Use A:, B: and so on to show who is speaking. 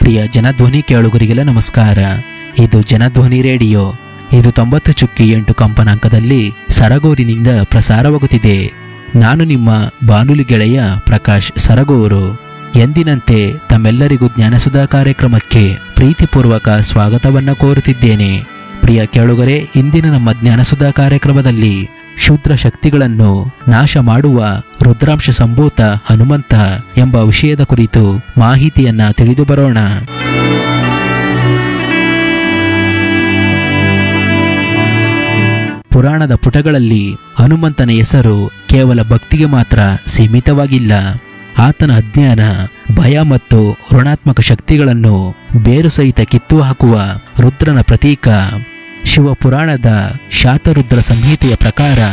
A: ಪ್ರಿಯ ಜನಧ್ವನಿ ಕೇಳುಗರಿಗೆಲ್ಲ ನಮಸ್ಕಾರ ಇದು ಜನಧ್ವನಿ ರೇಡಿಯೋ ಇದು ತೊಂಬತ್ತು ಚುಕ್ಕಿ ಎಂಟು ಕಂಪನಾಂಕದಲ್ಲಿ ಸರಗೂರಿನಿಂದ ಪ್ರಸಾರವಾಗುತ್ತಿದೆ ನಾನು ನಿಮ್ಮ ಬಾನುಲಿ ಗೆಳೆಯ ಪ್ರಕಾಶ್ ಸರಗೂರು ಎಂದಿನಂತೆ ತಮ್ಮೆಲ್ಲರಿಗೂ ಜ್ಞಾನಸುಧಾ ಕಾರ್ಯಕ್ರಮಕ್ಕೆ ಪ್ರೀತಿಪೂರ್ವಕ ಸ್ವಾಗತವನ್ನ ಕೋರುತ್ತಿದ್ದೇನೆ ಪ್ರಿಯ ಕೇಳುಗರೆ ಇಂದಿನ ನಮ್ಮ ಜ್ಞಾನಸುಧಾ ಕಾರ್ಯಕ್ರಮದಲ್ಲಿ ಶೂದ್ರ ಶಕ್ತಿಗಳನ್ನು ನಾಶ ಮಾಡುವ ರುದ್ರಾಂಶ ಸಂಭೂತ ಹನುಮಂತ ಎಂಬ ವಿಷಯದ ಕುರಿತು ಮಾಹಿತಿಯನ್ನ ತಿಳಿದು ಬರೋಣ ಪುರಾಣದ ಪುಟಗಳಲ್ಲಿ ಹನುಮಂತನ ಹೆಸರು ಕೇವಲ ಭಕ್ತಿಗೆ ಮಾತ್ರ ಸೀಮಿತವಾಗಿಲ್ಲ ಆತನ ಅಜ್ಞಾನ ಭಯ ಮತ್ತು ಋಣಾತ್ಮಕ ಶಕ್ತಿಗಳನ್ನು ಬೇರು ಸಹಿತ ಕಿತ್ತು ಹಾಕುವ ರುದ್ರನ ಪ್ರತೀಕ ಶಿವಪುರಾಣದ ಶಾತರುದ್ರ ಸಂಹಿತೆಯ ಪ್ರಕಾರ